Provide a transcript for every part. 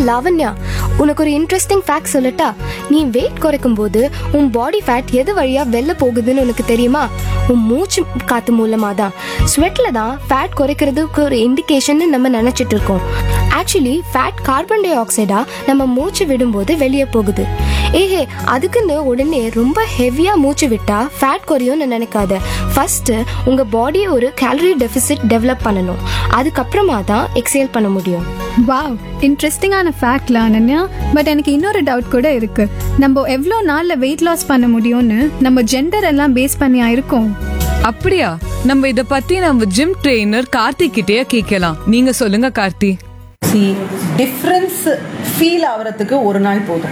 லாவண்யா உனக்கு ஒரு interesting fact சொல்லட்டா நீ வெயிட் குறைக்கும் போது உன் பாடி ஃபேட் எது வழியா வெளில போகுதுன்னு உனக்கு தெரியுமா உன் மூச்சு காத்து மூலமா தான் ஸ்வெட்ல தான் ஃபேட் குறைக்கிறதுக்கு ஒரு இண்டிகேஷன் நம்ம நினைச்சிட்டு இருக்கோம் ஆக்சுவலி ஃபேட் கார்பன் டை ஆக்சைடா நம்ம மூச்சு விடும்போது வெளியே போகுது ஏஹே அதுக்குன்னு உடனே ரொம்ப ஹெவியா மூச்சு விட்டா ஃபேட் குறையும்னு நினைக்காத ஃபர்ஸ்ட் உங்க பாடி ஒரு கேலரி டெபிசிட் டெவலப் பண்ணணும் அதுக்கப்புறமா தான் எக்ஸேல் பண்ண முடியும் வாவ் இன்ட்ரெஸ்டிங்கான ஃபேக்ட்ல அனன்யா பட் எனக்கு இன்னொரு டவுட் கூட இருக்கு நம்ம எவ்வளோ நாள்ல வெயிட் லாஸ் பண்ண முடியும்னு நம்ம ஜெண்டர் எல்லாம் பேஸ் பண்ணியா இருக்கோம் அப்படியா நம்ம இத பத்தி நம்ம ஜிம் ட்ரெயினர் கார்த்திக் கிட்டயே கேட்கலாம் நீங்க சொல்லுங்க கார்த்தி சி டிஃப்ரென்ஸ் ஃபீல் ஆகிறதுக்கு ஒரு நாள் போதும்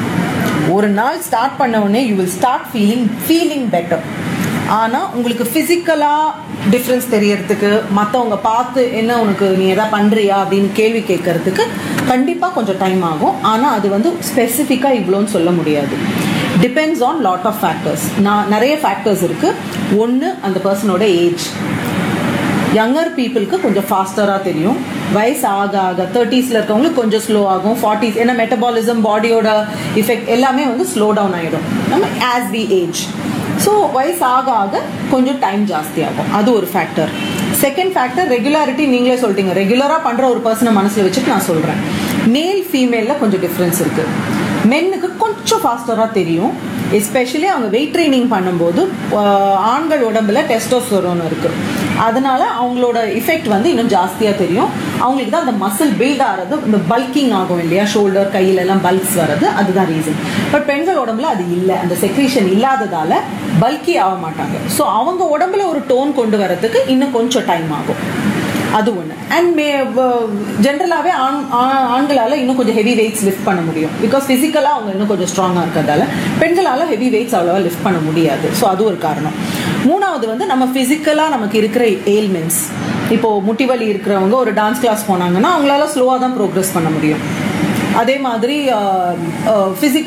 ஒரு நாள் ஸ்டார்ட் பண்ண உடனே you will start feeling feeling better ஆனால் உங்களுக்கு ஃபிசிக்கலாக டிஃப்ரென்ஸ் தெரியறதுக்கு மற்றவங்க பார்த்து என்ன உனக்கு நீ எதாவது பண்ணுறியா அப்படின்னு கேள்வி கேட்கறதுக்கு கண்டிப்பாக கொஞ்சம் டைம் ஆகும் ஆனால் அது வந்து ஸ்பெசிஃபிக்காக இவ்வளோன்னு சொல்ல முடியாது depends on lot of factors நான் நிறைய ஃபேக்டர்ஸ் இருக்குது ஒன்று அந்த பர்சனோட ஏஜ் யங்கர் பீப்புளுக்கு கொஞ்சம் ஃபாஸ்டராக தெரியும் வயசு ஆக ஆக தேர்ட்டிஸில் இருக்கவங்களுக்கு கொஞ்சம் ஸ்லோ ஆகும் ஃபார்ட்டிஸ் ஏன்னா மெட்டபாலிசம் பாடியோட இஃபெக்ட் எல்லாமே வந்து ஸ்லோ டவுன் ஆகிடும் நம்ம ஆஸ் வி ஏஜ் ஸோ வயசு ஆக ஆக கொஞ்சம் டைம் ஜாஸ்தி ஆகும் அது ஒரு ஃபேக்டர் செகண்ட் ஃபேக்டர் ரெகுலாரிட்டி நீங்களே சொல்லிட்டீங்க ரெகுலராக பண்ணுற ஒரு பர்சனை மனசில் வச்சுட்டு நான் சொல்கிறேன் மேல் ஃபீமேலில் கொஞ்சம் டிஃப்ரென்ஸ் இருக்குது மென்னுக்கு கொஞ்சம் ஃபாஸ்டராக தெரியும் எஸ்பெஷலி அவங்க வெயிட் ட்ரைனிங் பண்ணும்போது ஆஹ், ஆண்கள் உடம்புல டெஸ்டோஸ்டெரோன் இருக்குது அதனால அவங்களோட இஃபெக்ட் வந்து இன்னும் ஜாஸ்தியாக தெரியும் அவங்களுக்கு தான் அந்த மசில் பில்ட் ஆகிறது இந்த பல்கிங் ஆகும் இல்லையா ஷோல்டர் கையில எல்லாம் பல்க்ஸ் வர்றது அதுதான் ரீசன் பட் பெண்கள் உடம்புல அது இல்லை அந்த செக்ரீஷன் இல்லாததால பல்கி ஆக மாட்டாங்க ஸோ அவங்க உடம்புல ஒரு டோன் கொண்டு வரதுக்கு இன்னும் கொஞ்சம் டைம் ஆகும் அது ஒன்று அண்ட் மே ஜென்ரலாகவே ஆண் ஆ- ஆண்களால் இன்னும் கொஞ்சம் ஹெவி வெயிட்ஸ் லிஃப்ட் பண்ண முடியும் பிகாஸ் ஃபிசிக்கலாக அவங்க இன்னும் கொஞ்சம் ஸ்ட்ராங்காக இருக்கிறதால பெண்களால் ஹெவி வெயிட்ஸ் அவ்வளோவா லிஃப்ட் பண்ண முடியாது ஸோ அது ஒரு காரணம் மூணாவது வந்து நம்ம ஃபிசிக்கலாக நமக்கு இருக்கிற ஏல்மெண்ட்ஸ் இப்போ முட்டி வலி இருக்கிறவங்க ஒரு டான்ஸ் கிளாஸ் போனாங்கன்னா அவங்களால ஸ்லோவாக தான் ப்ரோக்ரஸ் பண்ண முடியும் அதே மாதிரி ஃபிசிக்கல்